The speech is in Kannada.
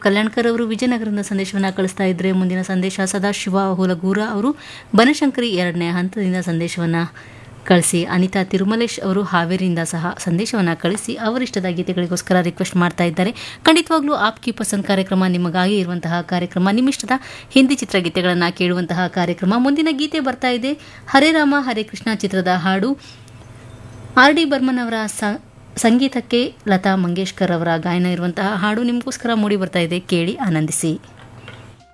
ಕಲ್ಯಾಣ್ಕರ್ ಅವರು ವಿಜಯನಗರದ ಸಂದೇಶವನ್ನು ಕಳಿಸ್ತಾ ಇದ್ರೆ ಮುಂದಿನ ಸಂದೇಶ ಸದಾಶಿವ ಹುಲಗೂರ ಅವರು ಬನಶಂಕರಿ ಎರಡನೇ ಹಂತದಿಂದ ಸಂದೇಶವನ್ನು ಕಳಿಸಿ ಅನಿತಾ ತಿರುಮಲೇಶ್ ಅವರು ಹಾವೇರಿಯಿಂದ ಸಹ ಸಂದೇಶವನ್ನು ಕಳಿಸಿ ಅವರಿಷ್ಟದ ಗೀತೆಗಳಿಗೋಸ್ಕರ ರಿಕ್ವೆಸ್ಟ್ ಮಾಡ್ತಾ ಇದ್ದಾರೆ ಖಂಡಿತವಾಗ್ಲೂ ಆಪ್ ಕಿ ಪಸಂದ್ ಕಾರ್ಯಕ್ರಮ ನಿಮಗಾಗಿ ಇರುವಂತಹ ಕಾರ್ಯಕ್ರಮ ನಿಮ್ಮಿಷ್ಟದ ಹಿಂದಿ ಚಿತ್ರಗೀತೆಗಳನ್ನು ಕೇಳುವಂತಹ ಕಾರ್ಯಕ್ರಮ ಮುಂದಿನ ಗೀತೆ ಬರ್ತಾ ಇದೆ ಹರೇ ರಾಮ ಹರೇ ಕೃಷ್ಣ ಚಿತ್ರದ ಹಾಡು ಆರ್ ಡಿ ಬರ್ಮನ್ ಅವರ ಸ- ಸಂಗೀತಕ್ಕೆ ಲತಾ ಮಂಗೇಶ್ಕರ್ ಅವರ ಗಾಯನ ಇರುವಂತಹ ಹಾಡು ನಿಮಗೋಸ್ಕರ ಮೂಡಿ ಬರ್ತಾ ಇದೆ ಕೇಳಿ ಆನಂದಿಸಿ